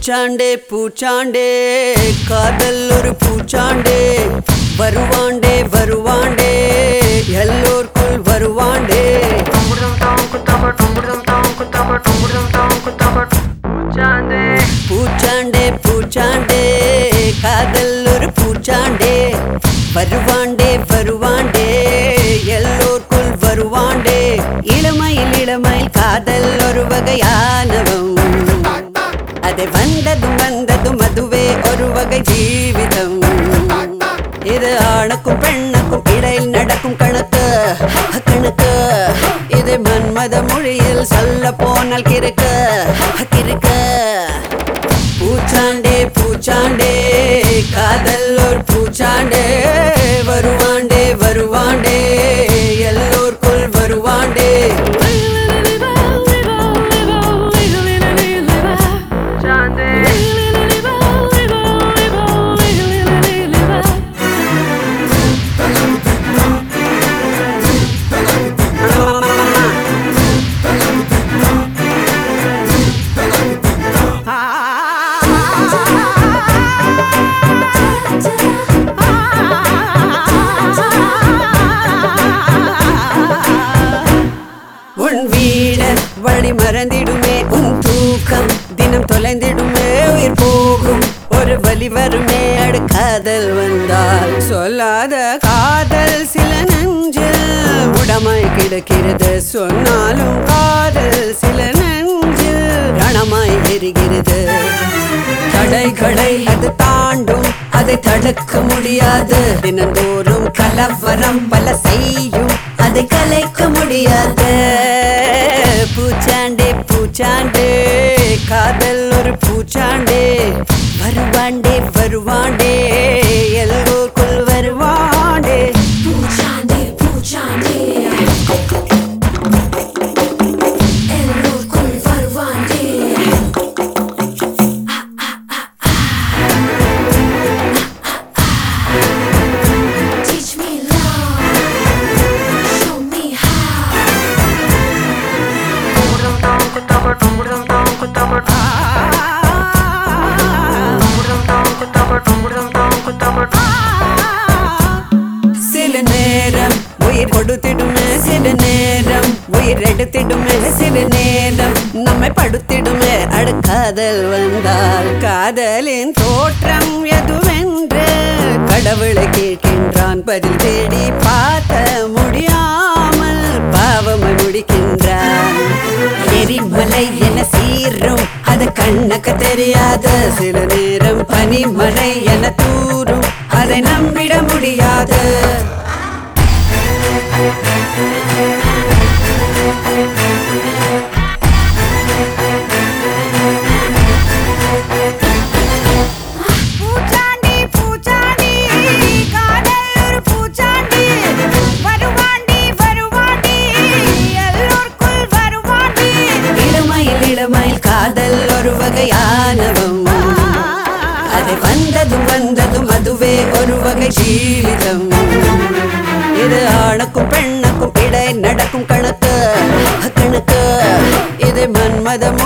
பூச்சாண்டே பூச்சாண்டே காதல் ஒரு பூச்சாண்டே வருவாண்டே வருவாண்டே எல்லோர்க்குள் வருவாண்டே பூச்சாண்டே பூச்சாண்டே காதல் ஒரு பூச்சாண்டே வருவாண்டே வருவாண்டே எல்லோர்க்குள் வருவாண்டே இளமையில் இளமையில் காதல் ஒரு வகையானவம் அது வந்ததும் வந்ததும் அதுவே ஒரு வகை ஜீவிதம் இது ஆணுக்கும் பெண்ணுக்கும் இடையில் நடக்கும் கணக்கு கணக்கு இது மன்மத மொழியில் சொல்ல போனால் கிறுக்கு கிறுக்கு பூச்சாண்டே பூச்சாண்டே காதல் ஒரு பூச்சாண்டே வருவாண்டே வருவாண்டே எல்லோர்க்குள் வருவாண்டே உன் வீட வழி மறந்திடுமே உன் தூக்கம் தினம் தொலைந்திடுமே உயிர் போகும் ஒரு வழி வருமே அடு காதல் வந்தால் சொல்லாத காதல் சில நெஞ்சில் உடமாய் கிடக்கிறது சொன்னாலும் காதல் சில நெஞ்சில் ரணமாய் எரிகிறது தடைகளை அது தாண்டும் அதை தடுக்க முடியாது தினந்தோறும் கலவரம் பல செய்யும் அதை கலைக்க முடியாது பூச்சாண்டே பூச்சாண்டே காதல் ஒரு பூச்சாண்டே வருவாண்டே வருவாண்டே எல்லோருக்குள் வருவாண்டே பூச்சாண்டே பூச்சாண்டே எல்லோருக்குள் வருவாண்டே Teach me love, show me how. சில நேரம் உயிர் கொடுத்திடுமே சில நேரம் உயிர் எடுத்திடுமே சில நேரம் நம்மை படுத்திடுமே அடுக்காதல் வந்தால் காதலின் தோற்றம் எதுவென்று கடவுளை கேட்கின்றான் பதில் தேடி பார்த்த முடியாமல் பாவமை முடிக்கின்றான் எரிமலை என சீரும் அது கண்ணுக்கு தெரியாது சில நேரம் பனிமலை என தூரும் அதை நம்பிட முடியாது பூச்சாண்டி பூச்சாண்டி காதல் ஒரு பூச்சாண்டி வருவாண்டி வருவாண்டி எல்லோருக்குள் வருவாண்டி இளமையில் இளமையில் காதல் ஒரு வகையானவம் அது வந்ததும் வந்ததும் அதுவே ஒரு வகை ஜீவிதம் இது ஆணுக்கும் பெண்ணுக்கும் இடை நடக்கும் கணக்கு கணக்கு இது மன்மத